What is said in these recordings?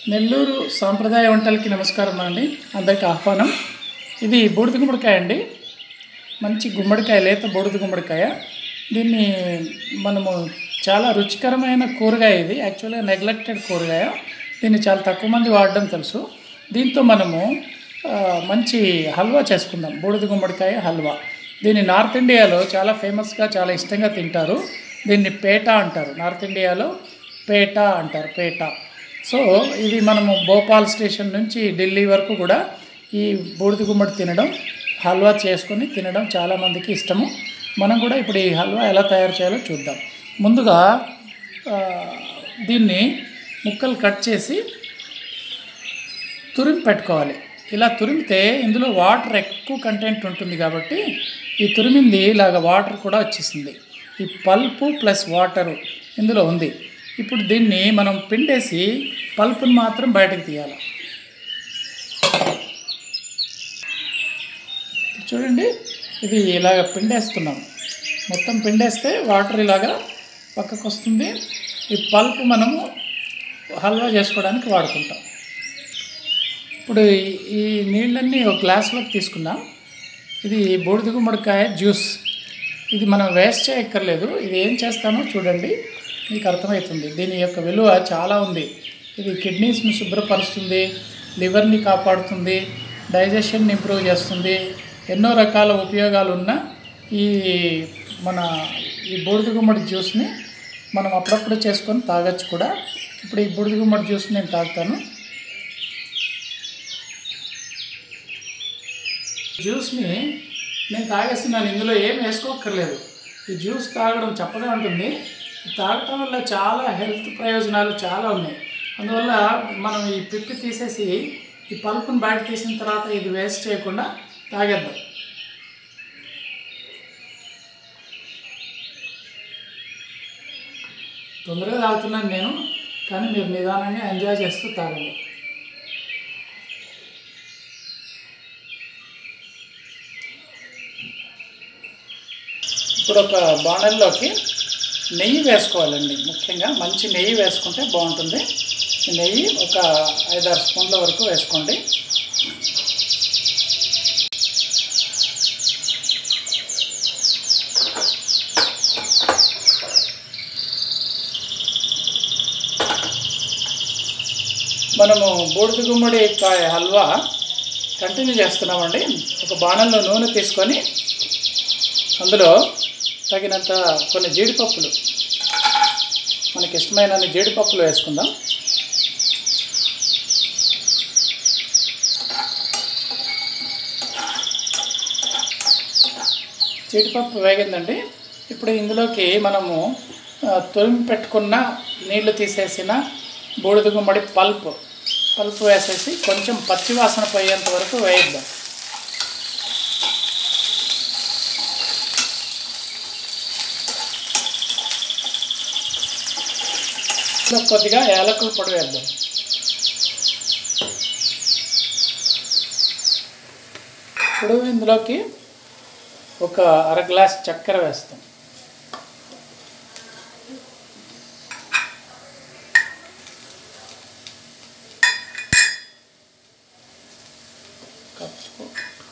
నెల్లూరు సాంప్రదాయ వంటలకి నమస్కారం అండి అందరికీ ఆహ్వానం ఇది బూడిద గుమ్మడికాయ అండి మంచి గుమ్మడికాయ లేత బూడిద గుమ్మడికాయ దీన్ని మనము చాలా రుచికరమైన కూరగాయ ఇది యాక్చువల్గా నెగ్లెక్టెడ్ కూరగాయ దీన్ని చాలా తక్కువ మంది వాడడం తెలుసు దీంతో మనము ఆ, మంచి హల్వా చేసుకుందాం బూడిద గుమ్మడికాయ హల్వా దీన్ని నార్త్ ఇండియాలో చాలా ఫేమస్గా చాలా ఇష్టంగా తింటారు దీన్ని పేట అంటారు నార్త్ ఇండియాలో పేట అంటారు పేట సో ఇది మనము భోపాల్ స్టేషన్ నుంచి ఢిల్లీ వరకు కూడా ఈ బూడిద గుమ్మడి తినడం హల్వా చేసుకొని తినడం చాలామందికి ఇష్టము మనం కూడా ఇప్పుడు ఈ హల్వా ఎలా తయారు చేయాలో చూద్దాం ముందుగా ఆ, దీన్ని ముక్కలు కట్ చేసి తురిమి పెట్టుకోవాలి ఇలా తురిమితే ఇందులో వాటర్ ఎక్కువ కంటెంట్ ఉంటుంది కాబట్టి ఈ తురిమింది ఇలాగ వాటర్ కూడా వచ్చేసింది ఈ పల్పు ప్లస్ వాటరు ఇందులో ఉంది ఇప్పుడు దీన్ని మనం పిండేసి పల్పుని మాత్రం బయటకు తీయాలి చూడండి ఇది ఇలాగ పిండేస్తున్నాం మొత్తం పిండేస్తే వాటర్ ఇలాగా పక్కకు వస్తుంది ఈ పల్ప్ మనము హల్వా చేసుకోవడానికి వాడుకుంటాం ఇప్పుడు ఈ- ఈ నీళ్ళన్నీ ఒక గ్లాస్లోకి తీసుకుందాం ఇది బూడిద గుమ్మడికాయ జ్యూస్ ఇది మనం వేస్ట్ చేయక్కర్లేదు ఇది ఏం చేస్తానో చూడండి మీకు అర్థమవుతుంది దీని యొక్క విలువ చాలా ఉంది ఇది కిడ్నీస్ని శుభ్రపరుస్తుంది లివర్ని కాపాడుతుంది డైజెషన్ని ఇంప్రూవ్ చేస్తుంది ఎన్నో రకాల ఉపయోగాలు ఉన్న ఈ మన ఈ బూడిద గుమ్మడి జ్యూస్ని మనం అప్పుడప్పుడు చేసుకొని తాగొచ్చు కూడా ఇప్పుడు ఈ బూడిద గుమ్మడి జ్యూస్ నేను తాగుతాను జ్యూస్ని నేను తాగేస్తున్నాను ఇందులో ఏం వేసుకోక్కర్లేదు ఈ జ్యూస్ తాగడం చప్పగా ఉంటుంది ఇది తాగటం వల్ల చాలా హెల్త్ ప్రయోజనాలు చాలా ఉన్నాయి అందువల్ల మనం ఈ పిప్పి తీసేసి ఈ పల్పుని బయట తీసిన తర్వాత ఇది వేస్ట్ చేయకుండా తాగేద్దాం తొందరగా తాగుతున్నాను నేను కానీ మీరు నిదానంగా ఎంజాయ్ చేస్తూ తాగండి ఇప్పుడు ఒక బాణల్లోకి నెయ్యి వేసుకోవాలండి ముఖ్యంగా మంచి నెయ్యి వేసుకుంటే బాగుంటుంది ఈ నెయ్యి ఒక ఐదారు స్పూన్ల వరకు వేసుకోండి మనము బూడిద గుమ్మడి కాయ హల్వా కంటిన్యూ చేస్తున్నామండి ఒక బాణంలో నూనె తీసుకొని అందులో తగినంత కొన్ని జీడిపప్పులు మనకి ఇష్టమైన జీడిపప్పులు వేసుకుందాం జీడిపప్పు వేగిందండి ఇప్పుడు ఇందులోకి మనము ఆ, తురిమి పెట్టుకున్న నీళ్లు తీసేసిన బూడిద గుమ్మడి పల్ప్ పల్ప్ వేసేసి కొంచెం పచ్చివాసన పోయేంత వరకు వేయిద్దాం ఇందులో కొద్దిగా యాలకుల పొడి వేద్దాం ఇప్పుడు ఇందులోకి ఒక అర గ్లాస్ చక్కెర వేస్తాం కప్పు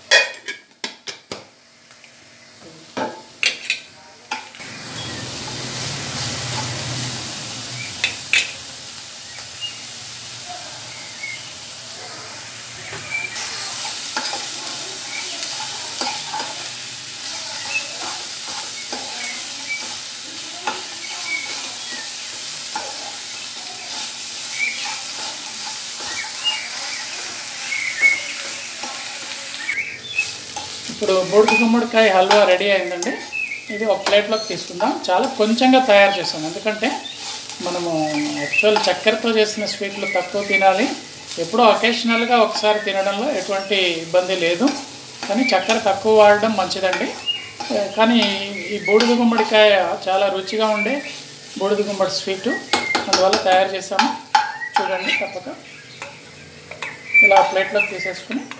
ఇప్పుడు బూడిద గుమ్మడికాయ హల్వా రెడీ అయిందండి ఇది ఒక ప్లేట్లోకి తీసుకుందాం చాలా కొంచెంగా తయారు చేసాం ఎందుకంటే మనము యాక్చువల్ చక్కెరతో చేసిన స్వీట్లు తక్కువ తినాలి ఎప్పుడో అకేషనల్గా ఒకసారి తినడంలో ఎటువంటి ఇబ్బంది లేదు కానీ చక్కెర తక్కువ వాడడం మంచిదండి ఏ, కానీ ఈ బూడిద గుమ్మడికాయ చాలా రుచిగా ఉండే బూడిద గుమ్మడి స్వీటు అందువల్ల తయారు చేసాము చూడండి తప్పక ఇలా ప్లేట్లోకి తీసేసుకుని